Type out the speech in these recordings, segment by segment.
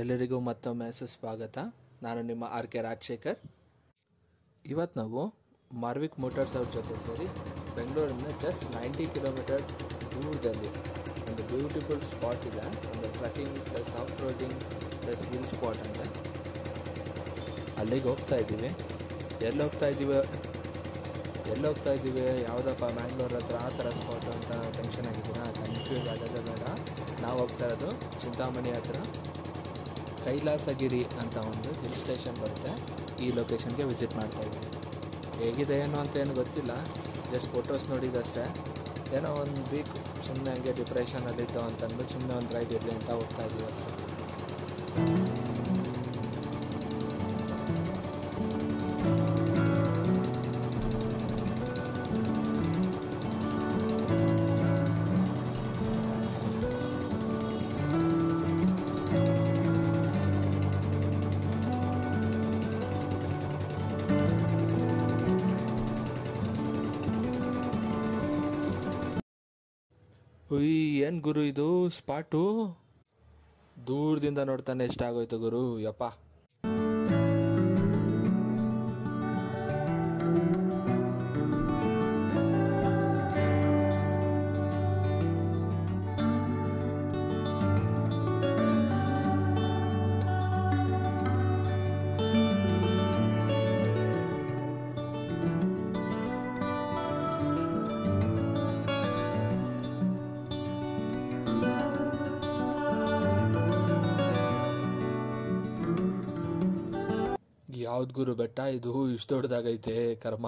ಎಲ್ಲರಿಗೂ ಮತ್ತೊಮ್ಮೆ ಸುಸ್ವಾಗತ ನಾನು ನಿಮ್ಮ ಆರ್ ಕೆ ರಾಜಶೇಖರ್ ಇವತ್ತು ನಾವು ಮಾರ್ವಿಕ್ ಮೋಟಾರ್ಸ್ ಅವ್ರ ಜೊತೆ ಸೇರಿ ಬೆಂಗಳೂರಿಂದ ಜಸ್ಟ್ ನೈಂಟಿ ಕಿಲೋಮೀಟರ್ ದೂರದಲ್ಲಿ ಒಂದು ಬ್ಯೂಟಿಫುಲ್ ಸ್ಪಾಟ್ ಇದೆ ಒಂದು trekking plus off roading plus hill spot ಅಂತ ಅಲ್ಲಿಗೆ ಹೋಗ್ತಾ ಇದ್ದೀವಿ ಎಲ್ಲಿ ಹೋಗ್ತಾ ಇದ್ದೀವಿ ಎಲ್ಲಿ ಹೋಗ್ತಾ ಇದ್ದೀವಿ ಯಾವುದಪ್ಪ ಮ್ಯಾಂಗ್ಳೂರ್ ಹತ್ರ ಆ ಥರ ಸ್ಪಾಟ್ ಅಂತ ಟೆನ್ಷನ್ ಆಗಿದ್ದೀರಾ ಕನ್ಫ್ಯೂಸ್ ಆಗೋದೇ ಬೇಡ ನಾವು ಹೋಗ್ತಾ ಇರೋದು ಚಿಂತಾಮಣಿ ಹತ್ರ ಕೈಲಾಸಗಿರಿ ಅಂತ ಒಂದು ಹಿಲ್ ಸ್ಟೇಷನ್ ಬರುತ್ತೆ ಈ ಲೊಕೇಶನ್ಗೆ ವಿಸಿಟ್ ಮಾಡ್ತಾ ಇದ್ದೀವಿ ಹೇಗಿದೆ ಏನು ಅಂತ ಏನು ಗೊತ್ತಿಲ್ಲ ಜಸ್ಟ್ ಫೋಟೋಸ್ ನೋಡಿದಷ್ಟೇ ಏನೋ ಒಂದು ವೀಕ್ ಸುಮ್ಮನೆ ಹಂಗೆ ಡಿಪ್ರೆಷನಲ್ಲಿತ್ತು ಅಂತಂದು ಸುಮ್ಮನೆ ಒಂದು ರೈಡ್ ಇರಲಿ ಅಂತ ಹೋಗ್ತಾ ಇದ್ದೀವಿ ಅಷ್ಟೇ ಉಯ್ ಏನು ಗುರು ಇದು ಸ್ಪಾಟು ದೂರದಿಂದ ನೋಡ್ತಾನೆ ಎಷ್ಟಾಗೋಯ್ತು ಗುರು ಯಪ್ಪ ಯಾವ್ದು ಗುರು ಬೆಟ್ಟ ಇದು ಇಷ್ಟು ದೊಡ್ಡದಾಗೈತೆ ಕರ್ಮ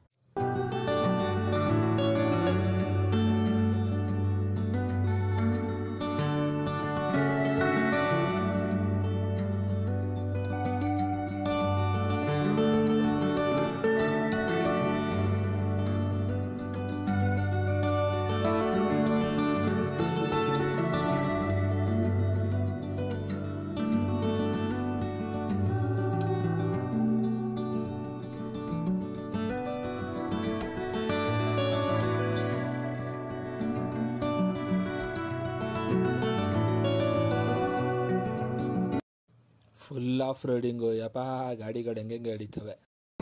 ಫುಲ್ ಆಫ್ ರೋಡಿಂಗು ಯಪ್ಪ ಗಾಡಿಗಳು ಹೆಂಗೆ ಹಿಡಿತವೆ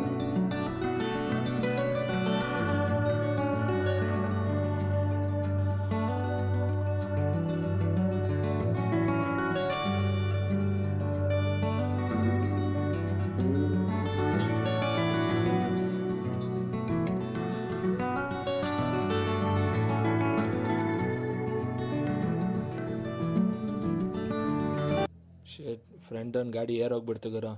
ಶೇಟ್ ಫ್ರೆಂಡ್ ಒಂದು ಗಾಡಿ ಏರ್ ಹೋಗ್ಬಿಡ್ತು ಗುರು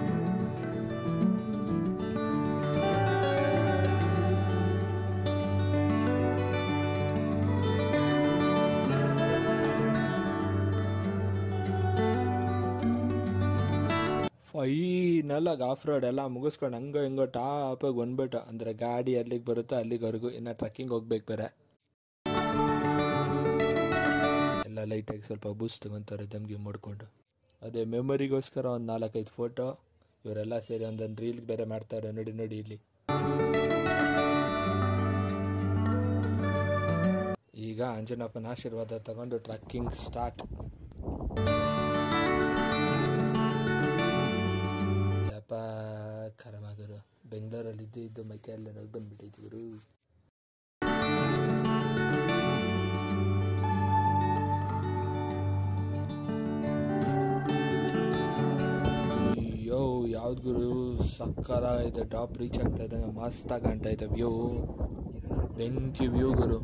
ಫೈನಲ್ ಆಗಿ ಆಫ್ ರೋಡ್ ಎಲ್ಲ ಮುಗಿಸ್ಕೊಂಡು ಹಂಗೋ ಹಿಂಗೋ ಟಾಪಾಗಿ ಬಂದ್ಬಿಟ್ಟು ಅಂದರೆ ಗಾಡಿ ಅಲ್ಲಿಗೆ ಬರುತ್ತೋ ಅಲ್ಲಿವರೆಗೂ ಇನ್ನು ಟ್ರಕ್ಕಿಂಗ್ ಹೋಗ್ಬೇಕು ಬೇರೆ ಎಲ್ಲ ಲೈಟಾಗಿ ಸ್ವಲ್ಪ ಬೂಸ್ಟ್ ತಗೊಂತಾರೆ ದಮ್ಗೆ ಮಾಡ್ಕೊಂಡು ಅದೇ ಮೆಮೊರಿಗೋಸ್ಕರ ಒಂದು ನಾಲ್ಕೈದು ಫೋಟೋ ಇವರೆಲ್ಲ ಸೇರಿ ಒಂದೊಂದು ರೀಲ್ ಬೇರೆ ಮಾಡ್ತಾರೆ ನೋಡಿ ನೋಡಿ ಇಲ್ಲಿ ಈಗ ಅಂಜನಪ್ಪನ ಆಶೀರ್ವಾದ ತಗೊಂಡು ಟ್ರಕ್ಕಿಂಗ್ ಸ್ಟಾರ್ಟ್ ಯಪ್ಪ ಕರಮಾಗರು ಬೆಂಗಳೂರಲ್ಲಿ ಇದ್ದು ಇದ್ದು ಮೈಕೆ ಎಲ್ಲ ನೋವು ಬಂದ್ಬಿಟ್ಟೈತಿ ಗುರು ಅಯ್ಯೋ ಯಾವ್ದು ಗುರು ಸಕ್ಕರ ಇದೆ ಟಾಪ್ ರೀಚ್ ಆಗ್ತಾ ಇದ್ದಂಗೆ ಮಸ್ತಾಗಿ ಕಾಣ್ತಾ ಇದೆ ವ್ಯೂ ಬೆಂಕಿ ವ್ಯೂ ಗುರು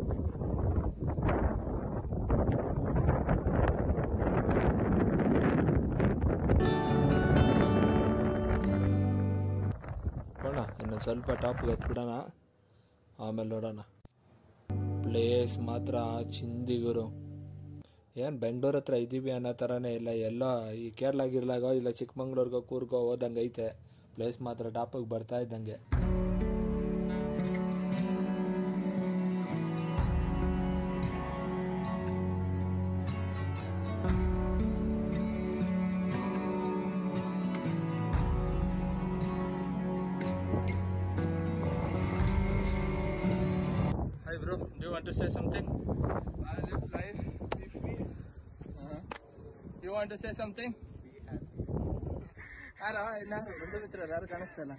ನೋಡೋಣ ಇನ್ನೊಂದು ಸ್ವಲ್ಪ ಟಾಪ್ಗೆ ಹತ್ಬಿಡೋಣ ಆಮೇಲೆ ನೋಡೋಣ ಪ್ಲೇಸ್ ಮಾತ್ರ ಚಿಂದಿ ಗುರು ಏನು ಬೆಂಗಳೂರು ಹತ್ರ ಇದ್ದೀವಿ ಅನ್ನೋ ಥರನೇ ಇಲ್ಲ ಎಲ್ಲ ಈ ಕೇರಳ ಗಿರ್ಲಾಗೋ ಇಲ್ಲ ಚಿಕ್ಕಮಂಗ್ಳೂರ್ಗೋ ಕೂರ್ಗೋ ಹೋದಂಗೆ ಐತೆ ಪ್ಲೇಸ್ ಮಾತ್ರ ಟಾಪಿಗೆ ಬರ್ತಾ ಇದ್ದಂಗೆ Hi bro, do you want to say something? I live life, be free. You want to say something ಯಾರ ಇನ್ನಾರು ಬಂಧು ಮಿತ್ರರು ಯಾರು ಕಾಣಿಸ್ತಲ್ಲ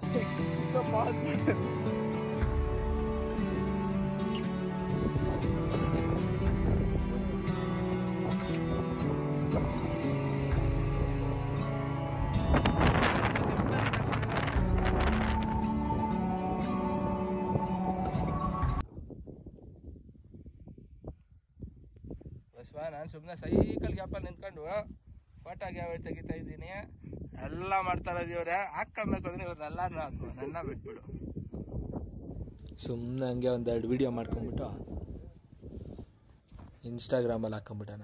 ಬಸ್ವಾ ನಾನು ಸುಮ್ಮನೆ ಸೈಕಲ್ ಗ್ಯಾಪಲ್ಲಿ ನಿಂತ್ಕೊಂಡು ಫೋಟೋ ಗ್ಯಾವ ತೆಗಿತಾ ಇದ್ದೀನಿ ಎಲ್ಲ ಮಾಡ್ತಾ ಇರೋದು ಇವ್ರೆ ಹಾಕಬೇಕು ಅಂದ್ರೆ ಇವ್ರನ್ನೆಲ್ಲಾರು ಹಾಕು ನನ್ನ ಬಿಟ್ಬಿಡು ಸುಮ್ಮನೆ ಹಂಗೆ ಒಂದೆರಡು ವಿಡಿಯೋ ಮಾಡ್ಕೊಂಬಿಟ್ಟು ಇನ್ಸ್ಟಾಗ್ರಾಮಲ್ಲಿ ಹಾಕೊಂಬಿಡೋಣ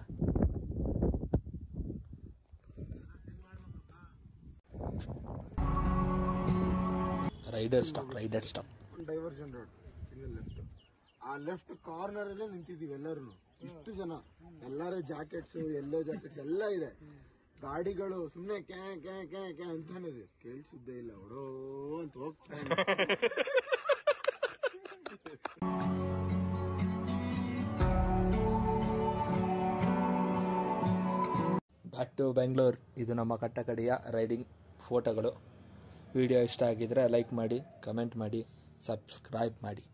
rider stock rider stock diversion road single left ಆ ಲೆಫ್ಟ್ ಕಾರ್ನರ್ ಅಲ್ಲೇ ನಿಂತಿದೀವಿ ಎಲ್ಲರೂ ಇಷ್ಟು ಜನ ಎಲ್ಲಾರು ಜಾಕೆಟ್ಸ್ ಎಲ್ಲೋ ಜಾಕೆಟ್ಸ್ ಎಲ್ಲ ಇದೆ ಗಾಡಿಗಳು ಸುಮ್ನೆ ಕ್ಯಾ ಕ್ಯಾ ಕ್ಯಾ ಕ್ಯಾ ಅಂತಾನೆ ಇದೆ ಕೇಳಿಸಿದ್ದೇ ಇಲ್ಲ ಹೊಡೋ ಅಂತ ಹೋಗ್ತಾ ಇದೆ. ಬ್ಯಾಕ್ ಟು ಬೆಂಗಳೂರು ಇದು ನಮ್ಮ ಕಟ್ಟಕಡೆಯ ರೈಡಿಂಗ್ ಫೋಟೋಗಳು ವಿಡಿಯೋ ಇಷ್ಟ ಆಗಿದ್ರೆ ಲೈಕ್ ಮಾಡಿ ಕಮೆಂಟ್ ಮಾಡಿ ಸಬ್ಸ್ಕ್ರೈಬ್ ಮಾಡಿ